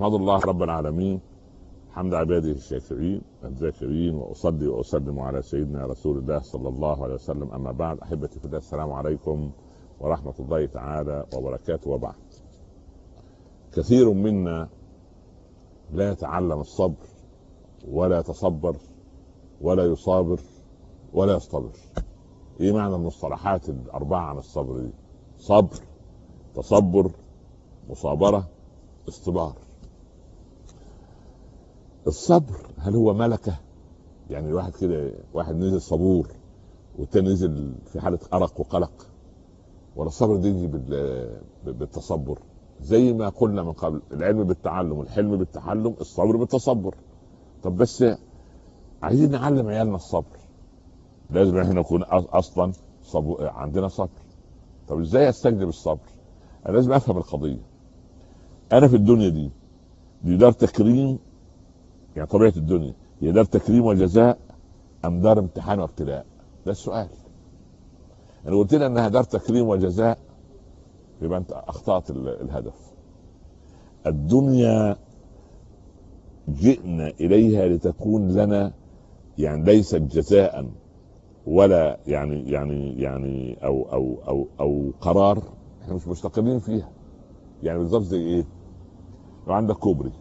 احمد الله رب العالمين حمد عباده الشاكرين الذاكرين واصلي واسلم على سيدنا رسول الله صلى الله عليه وسلم اما بعد احبتي في الله السلام عليكم ورحمه الله تعالى وبركاته وبعد كثير منا لا يتعلم الصبر ولا يتصبر ولا يصابر ولا يصطبر ايه معنى المصطلحات الاربعه عن الصبر دي صبر تصبر مصابره اصطبار الصبر هل هو ملكه يعني الواحد كده واحد نزل صبور والتاني نزل في حاله ارق وقلق ولا الصبر دي يجي بالتصبر زي ما قلنا من قبل العلم بالتعلم الحلم بالتحلم الصبر بالتصبر طب بس عايزين نعلم عيالنا الصبر لازم احنا نكون اصلا صبو... عندنا صبر طب ازاي استجلب الصبر انا لازم افهم القضيه انا في الدنيا دي دي دار تكريم يعني طبيعه الدنيا هي دار تكريم وجزاء ام دار امتحان وابتلاء ده السؤال انا قلت لنا انها دار تكريم وجزاء يبقى انت اخطات الهدف الدنيا جئنا اليها لتكون لنا يعني ليست جزاء ولا يعني يعني يعني او او او او قرار احنا مش مستقرين فيها يعني بالظبط زي ايه؟ لو عندك كوبري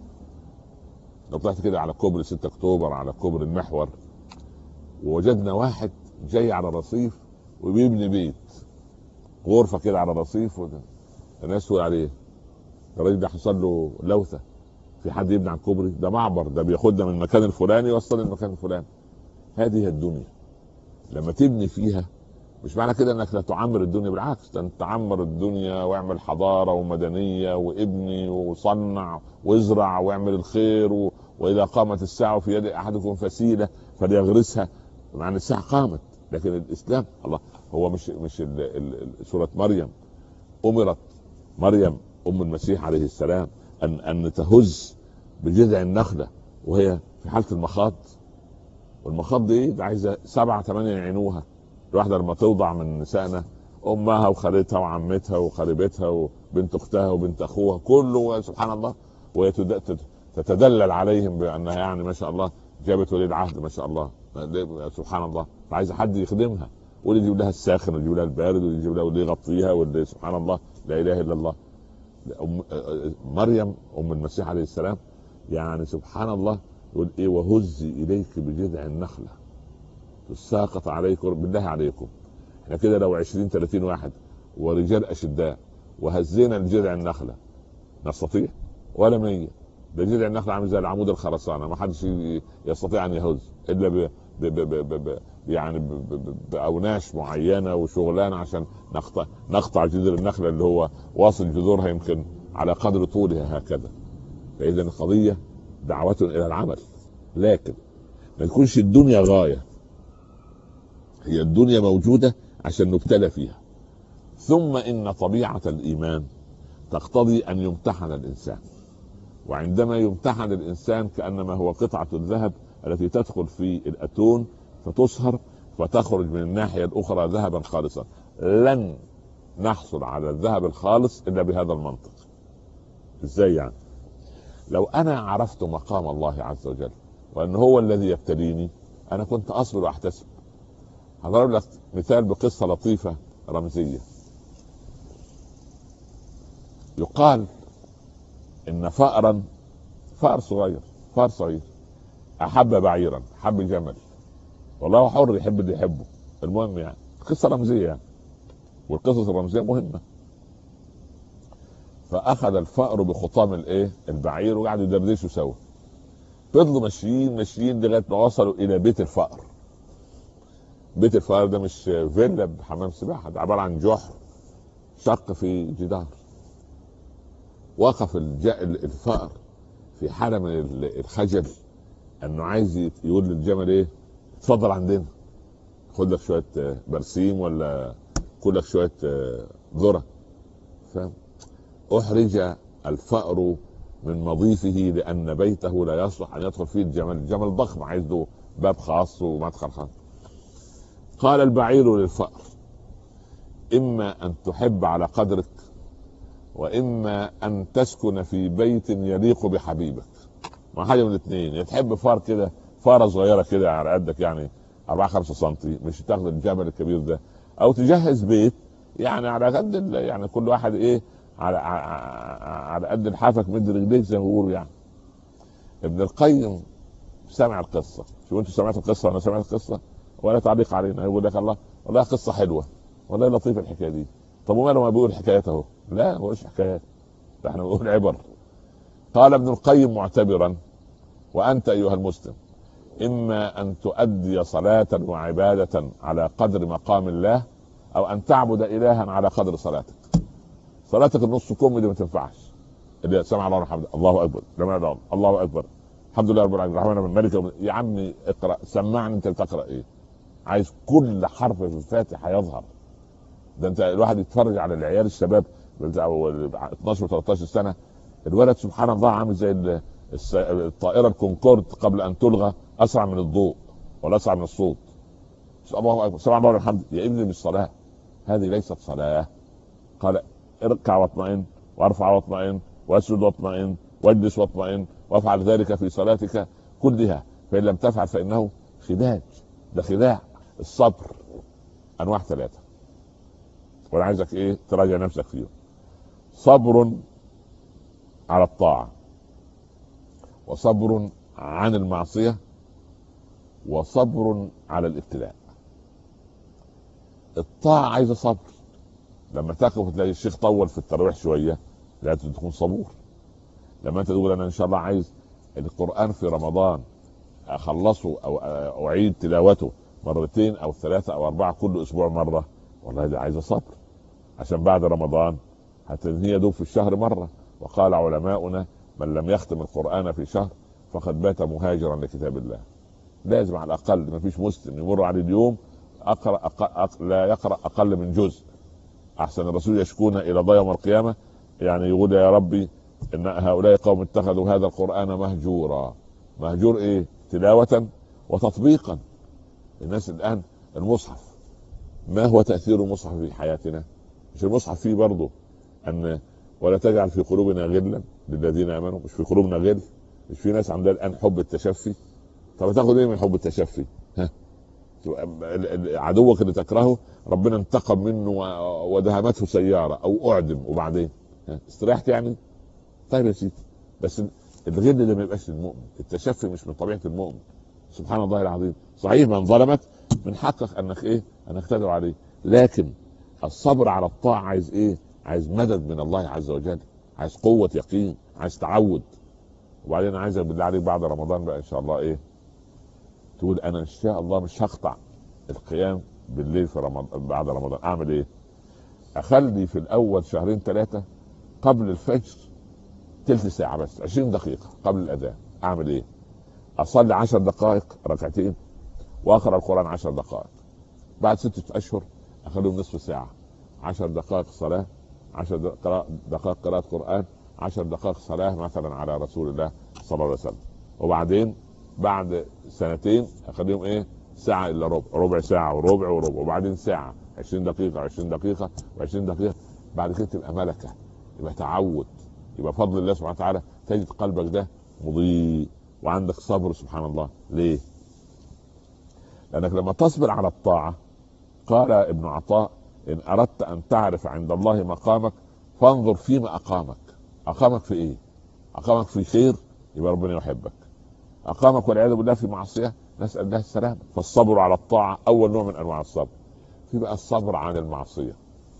لو طلعت كده على كوبري 6 اكتوبر على كوبري المحور ووجدنا واحد جاي على رصيف وبيبني بيت غرفه كده على رصيف الناس تقول عليه الراجل ده حصل له لوثه في حد يبني على الكوبري ده معبر ده بياخدنا من المكان الفلاني يوصل للمكان الفلاني هذه هي الدنيا لما تبني فيها مش معنى كده انك لا تعمر الدنيا بالعكس ده انت تعمر الدنيا واعمل حضاره ومدنيه وابني وصنع وازرع واعمل الخير و... واذا قامت الساعه في يد احدكم فسيله فليغرسها مع ان الساعه قامت لكن الاسلام الله هو مش مش ال... ال... سوره مريم امرت مريم ام المسيح عليه السلام ان ان تهز بجذع النخله وهي في حاله المخاض والمخاض دي ده عايزه سبعه ثمانيه يعينوها الواحده لما توضع من نسائنا امها وخالتها وعمتها وقريبتها وبنت اختها وبنت اخوها كله سبحان الله وهي تتدلل عليهم بانها يعني ما شاء الله جابت ولي العهد ما شاء الله سبحان الله فعايزه حد يخدمها واللي يجيب لها الساخن واللي يجيب لها البارد واللي يجيب لها واللي يغطيها واللي سبحان الله لا اله الا الله أم مريم ام المسيح عليه السلام يعني سبحان الله يقول ايه وهزي اليك بجذع النخله تساقط عليكم بالله عليكم احنا كده لو 20 30 واحد ورجال اشداء وهزينا الجذع النخله نستطيع ولا مية ده جذع النخله عامل زي العمود الخرسانه ما حدش يستطيع ان يهز الا ب ب ب ب ب يعني ب ب باوناش معينه وشغلانه عشان نقطع نقطع جذر النخله اللي هو واصل جذورها يمكن على قدر طولها هكذا فاذا القضيه دعوه الى العمل لكن ما تكونش الدنيا غايه هي الدنيا موجوده عشان نبتلى فيها ثم ان طبيعه الايمان تقتضي ان يمتحن الانسان وعندما يمتحن الانسان كانما هو قطعه الذهب التي تدخل في الاتون فتصهر فتخرج من الناحيه الاخرى ذهبا خالصا لن نحصل على الذهب الخالص الا بهذا المنطق ازاي يعني لو انا عرفت مقام الله عز وجل وان هو الذي يبتليني انا كنت اصبر واحتسب هضرب لك مثال بقصه لطيفه رمزيه يقال ان فأرا فأر صغير فأر صغير احب بعيرا حب جمل والله حر يحب اللي يحبه المهم يعني قصه رمزيه يعني والقصص الرمزيه مهمه فاخذ الفأر بخطام الايه البعير وقعدوا يدردشوا سوا فضلوا ماشيين ماشيين لغايه ما وصلوا الى بيت الفأر بيت الفأر ده مش فيلا بحمام سباحه ده عباره عن جحر شق في جدار وقف الفأر في حاله من الخجل انه عايز يقول للجمل ايه اتفضل عندنا خد لك شويه برسيم ولا كل لك شويه ذره فاهم احرج الفأر من مضيفه لان بيته لا يصلح ان يدخل فيه الجمل الجمل ضخم عايز له باب خاص ومدخل خاص قال البعير للفأر اما ان تحب على قدرك واما ان تسكن في بيت يليق بحبيبك ما حاجه من الاثنين يا تحب فار كده فاره صغيره كده على قدك يعني 4 5 سم مش تاخد الجبل الكبير ده او تجهز بيت يعني على قد يعني كل واحد ايه على على قد لحافك مد رجليك زي ما بيقولوا يعني ابن القيم سمع القصه شو انتوا سمعتوا القصه وانا سمعت القصه ولا تعليق علينا يقول لك الله والله قصه حلوه والله لطيفه الحكايه دي طب وماله ما بيقول حكايات اهو لا ما بقولش حكايات احنا بنقول عبر قال ابن القيم معتبرا وانت ايها المسلم اما ان تؤدي صلاه وعباده على قدر مقام الله او ان تعبد الها على قدر صلاتك صلاتك النص كم دي ما تنفعش اللي سمع الله الحمد الله اكبر لما الله اكبر الحمد لله رب العالمين الرحمن الملك يا عمي اقرا سمعني انت بتقرا ايه عايز كل حرف في الفاتحه يظهر ده انت الواحد يتفرج على العيال الشباب 12 و 13 سنه الولد سبحان الله عامل زي الطائره الكونكورد قبل ان تلغى اسرع من الضوء ولا اسرع من الصوت الله اكبر سبحان الله والحمد يا ابني مش صلاه هذه ليست صلاه قال اركع واطمئن وارفع واطمئن واسجد واطمئن واجلس واطمئن وافعل ذلك في صلاتك كلها فان لم تفعل فانه خداج ده خداع الصبر انواع ثلاثه وانا عايزك ايه تراجع نفسك فيهم صبر على الطاعه وصبر عن المعصيه وصبر على الابتلاء الطاعه عايزه صبر لما تقف تلاقي الشيخ طول في التراويح شويه لازم تكون صبور لما انت تقول انا ان شاء الله عايز القران في رمضان اخلصه او اعيد تلاوته مرتين او ثلاثه او اربعه كل اسبوع مره والله ده عايزه صبر عشان بعد رمضان هتنهي دوب في الشهر مره وقال علماؤنا من لم يختم القران في شهر فقد بات مهاجرا لكتاب الله لازم على الاقل ما فيش مسلم يمر عليه اليوم اقرا أق... لا يقرا اقل من جزء احسن الرسول يشكون الى الله يوم القيامه يعني يقول يا ربي ان هؤلاء قوم اتخذوا هذا القران مهجورا مهجور ايه تلاوه وتطبيقا الناس الان المصحف ما هو تاثير المصحف في حياتنا مش المصحف فيه برضه ان ولا تجعل في قلوبنا غلا للذين امنوا مش في قلوبنا غل مش في ناس عندها الان حب التشفي طب تاخد ايه من حب التشفي ها عدوك اللي تكرهه ربنا انتقم منه ودهمته سياره او اعدم وبعدين استريحت يعني طيب يا سيدي بس الغل ده ما يبقاش للمؤمن التشفي مش من طبيعه المؤمن سبحان الله العظيم صحيح من ظلمك من حقك انك ايه انك تدعو عليه لكن الصبر على الطاعه عايز ايه عايز مدد من الله عز وجل عايز قوه يقين عايز تعود وبعدين عايزك بالله عليك بعد رمضان بقى ان شاء الله ايه تقول انا ان شاء الله مش هقطع القيام بالليل في رمضان بعد رمضان اعمل ايه اخلي في الاول شهرين ثلاثه قبل الفجر تلت ساعه بس 20 دقيقه قبل الاذان اعمل ايه اصلي عشر دقائق ركعتين واقرا القران عشر دقائق بعد ستة اشهر اخليهم نصف ساعه عشر دقائق صلاه عشر دقائق قراءه قران عشر دقائق صلاه مثلا على رسول الله صلى الله عليه وسلم وبعدين بعد سنتين اخليهم ايه ساعه الا ربع ربع ساعه وربع وربع وبعدين ساعه 20 دقيقه 20 دقيقه و20 دقيقه بعد كده تبقى ملكه يبقى تعود يبقى فضل الله سبحانه وتعالى تجد قلبك ده مضيء وعندك صبر سبحان الله ليه لانك لما تصبر على الطاعه قال ابن عطاء ان اردت ان تعرف عند الله مقامك فانظر فيما اقامك اقامك في ايه اقامك في خير يبقى ربنا يحبك اقامك والعياذ بالله في معصيه نسال الله السلامه فالصبر على الطاعه اول نوع من انواع الصبر في بقى الصبر عن المعصيه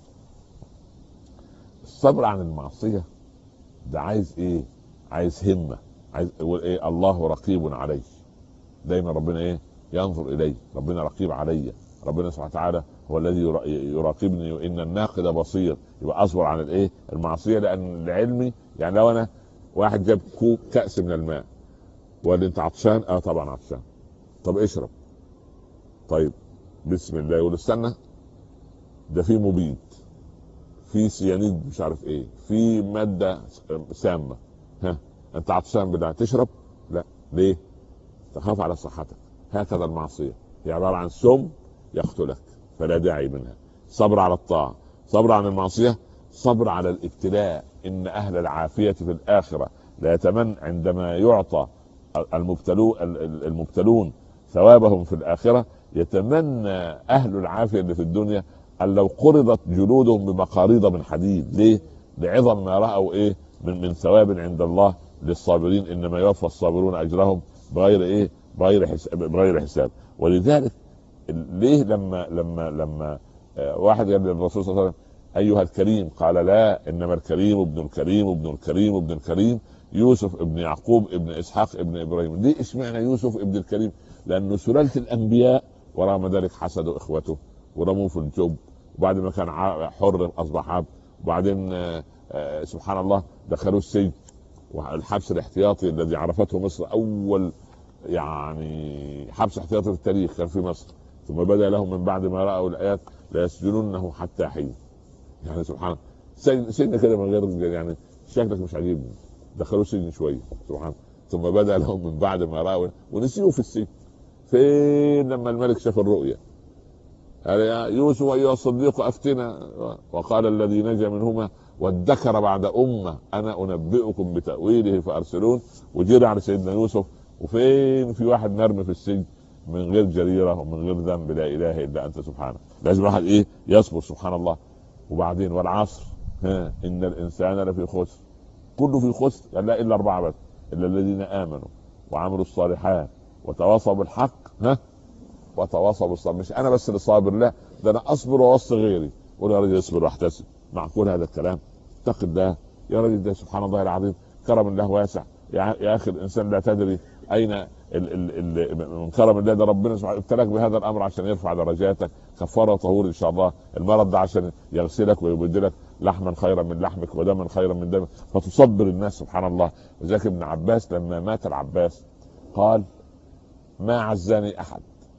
الصبر عن المعصيه ده عايز ايه عايز همه عايز يقول ايه الله رقيب علي دايما ربنا ايه ينظر الي ربنا رقيب علي ربنا سبحانه وتعالى هو الذي يراقبني وان الناقد بصير يبقى اصبر عن الايه المعصيه لان لعلمي يعني لو انا واحد جاب كوب كاس من الماء وقال لي انت عطشان اه طبعا عطشان طب اشرب طيب بسم الله يقول استنى ده في مبيد في سيانيد مش عارف ايه في ماده سامه ها انت عطشان بالله تشرب لا ليه تخاف على صحتك هكذا المعصيه هي عباره عن سم يقتلك فلا داعي منها صبر على الطاعه صبر عن المعصيه صبر على الابتلاء ان اهل العافيه في الاخره لا يتمنى عندما يعطى المبتلو المبتلون ثوابهم في الاخره يتمنى اهل العافيه اللي في الدنيا ان لو قرضت جلودهم بمقاريض من حديد ليه؟ لعظم ما راوا ايه من من ثواب عند الله للصابرين انما يوفى الصابرون اجرهم بغير ايه؟ بغير حساب بغير حساب ولذلك ليه لما لما لما آه، واحد قال للرسول صلى الله عليه وسلم ايها الكريم قال لا انما الكريم ابن الكريم ابن الكريم ابن الكريم يوسف ابن يعقوب ابن اسحاق ابن ابراهيم ليه اشمعنى يوسف ابن الكريم لانه سلاله الانبياء ورغم ذلك حسدوا اخوته ورموه في الجب وبعد ما كان حر اصبح عبد وبعدين آه، آه، سبحان الله دخلوه السجن والحبس الاحتياطي الذي عرفته مصر اول يعني حبس احتياطي في التاريخ كان في مصر ثم بدا لهم من بعد ما راوا الايات ليسجننه حتى حين يعني سبحان الله سجن كده من غير يعني شكلك مش عاجبني دخلوه سجن شويه سبحان ثم بدا لهم من بعد ما راوا ونسيوه في السجن فين لما الملك شاف الرؤيا قال يا يوسف ايها الصديق افتنا وقال الذي نجا منهما وادكر بعد امه انا انبئكم بتاويله فارسلون وجرى على سيدنا يوسف وفين في واحد مرمي في السجن من غير جريره ومن غير ذنب لا اله الا انت سبحانك لازم الواحد ايه يصبر سبحان الله وبعدين والعصر ها ان الانسان لفي خسر كله في خسر قال لا الا اربعه بس الا الذين امنوا وعملوا الصالحات وتواصوا بالحق ها وتواصوا بالصبر مش انا بس اللي صابر لا ده انا اصبر واوصي غيري قول يا راجل اصبر واحتسب معقول هذا الكلام اتق الله يا راجل ده سبحان الله العظيم كرم الله واسع يا اخي الانسان لا تدري اين ال ال ال من كرم الله ده ربنا سبحانه ابتلاك بهذا الامر عشان يرفع درجاتك كفاره طهور ان شاء الله المرض ده عشان يغسلك ويبدلك لحما خيرا من لحمك ودما خيرا من دمك فتصبر الناس سبحان الله وذلك ابن عباس لما مات العباس قال ما عزاني احد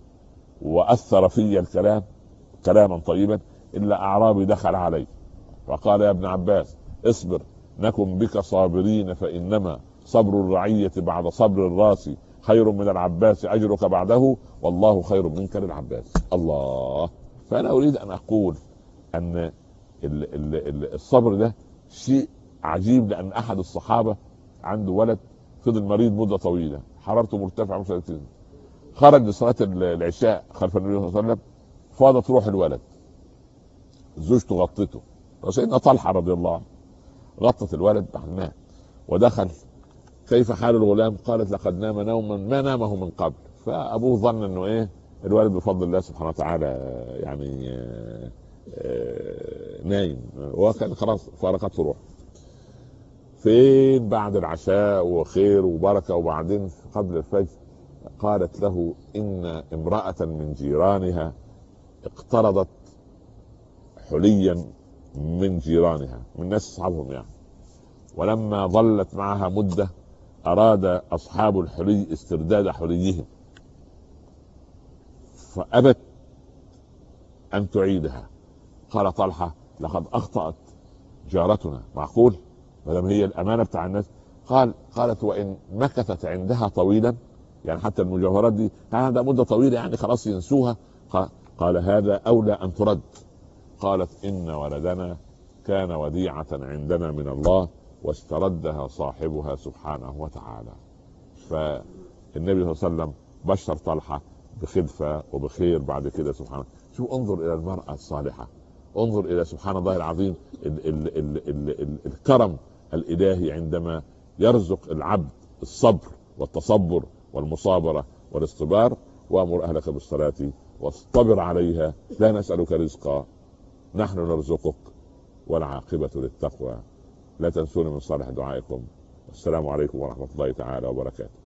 واثر في الكلام كلاما طيبا الا اعرابي دخل علي وقال يا ابن عباس اصبر نكن بك صابرين فانما صبر الرعيه بعد صبر الراس خير من العباس اجرك بعده والله خير منك للعباس الله فانا اريد ان اقول ان الصبر ده شيء عجيب لان احد الصحابه عنده ولد فضل مريض مده طويله حرارته مرتفعه مش خرج لصلاه العشاء خلف النبي صلى الله عليه وسلم فاضت روح الولد زوجته غطته وسيدنا طلحه رضي الله عنه غطت الولد بعد مات ودخل كيف حال الغلام؟ قالت لقد نام نوما ما نامه من قبل فابوه ظن انه ايه الولد بفضل الله سبحانه وتعالى يعني آه، آه، نايم وكان خلاص فارقته روح فين بعد العشاء وخير وبركه وبعدين قبل الفجر قالت له ان امراه من جيرانها اقترضت حليا من جيرانها من ناس اصحابهم يعني ولما ظلت معها مده اراد اصحاب الحلي استرداد حليهم فابت ان تعيدها قال طلحه لقد اخطات جارتنا معقول ما دام هي الامانه بتاع الناس قال قالت وان مكثت عندها طويلا يعني حتى المجوهرات دي يعني هذا مده طويله يعني خلاص ينسوها قال هذا اولى ان ترد قالت ان ولدنا كان وديعه عندنا من الله واستردها صاحبها سبحانه وتعالى فالنبي صلى الله عليه وسلم بشر طلحه بخلفه وبخير بعد كده سبحانه شو انظر الى المراه الصالحه انظر الى سبحان الله العظيم ال ال ال ال ال الكرم الالهي عندما يرزق العبد الصبر والتصبر والمصابره والاصطبار وامر اهلك بالصلاه واصطبر عليها لا نسالك رزقا نحن نرزقك والعاقبه للتقوى لا تنسوني من صالح دعائكم والسلام عليكم ورحمه الله تعالى وبركاته